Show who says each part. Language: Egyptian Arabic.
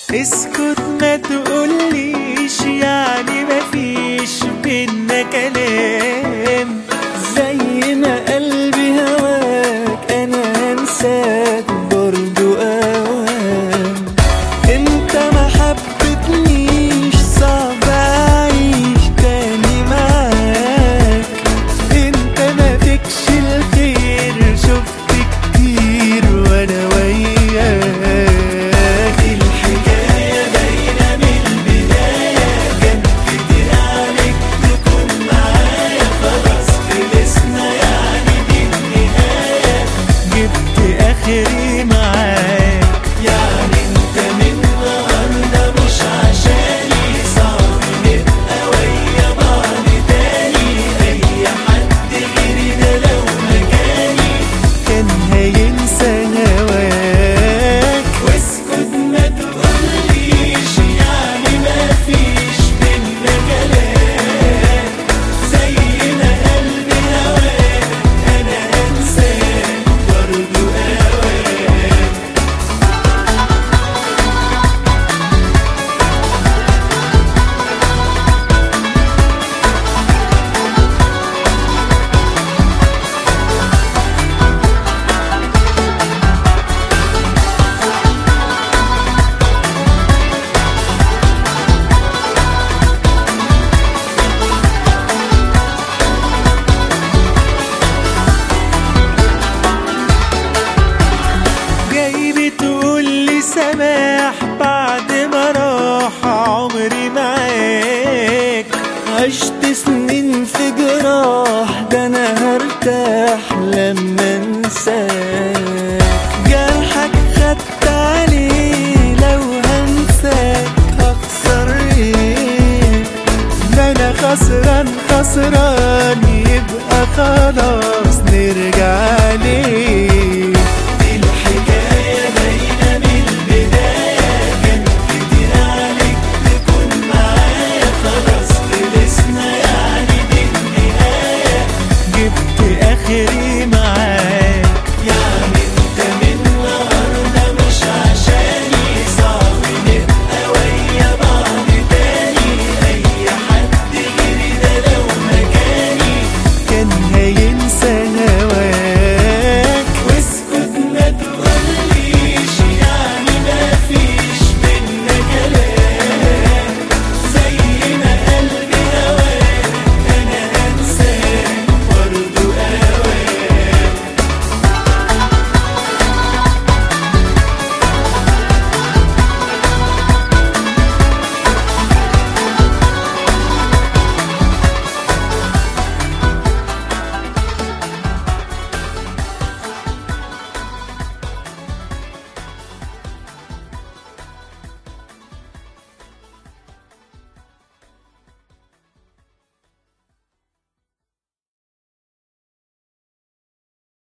Speaker 1: اسكت ما تقوليش يعني مفيش بينا كلام
Speaker 2: زي ما قلبي هواك انا هنساك برضو اوام انت ما حبتنيش صعب اعيش تاني معاك انت ما فيكش الخير شفت كتير وانا وياك الحكاية باينة من البداية كان كتير عليك تكون معايا خلاص خلصنا يعني دي النهاية
Speaker 1: جبت اخري معاك
Speaker 2: يعني انت من النهارده مش عشاني صعب نبقى ويا بعض تاني اي حد غيري ده لو مكاني
Speaker 1: كان هينسى هواك
Speaker 2: واسكت ما تقوليش يعني ما فيش بينا كلام زي ما قلبي هواك انا هنساك برضو اوام
Speaker 1: جاي بتقولي سماح بعد ما راح عمري معاك
Speaker 2: عشت سنين في جراح ده انا هرتاح لما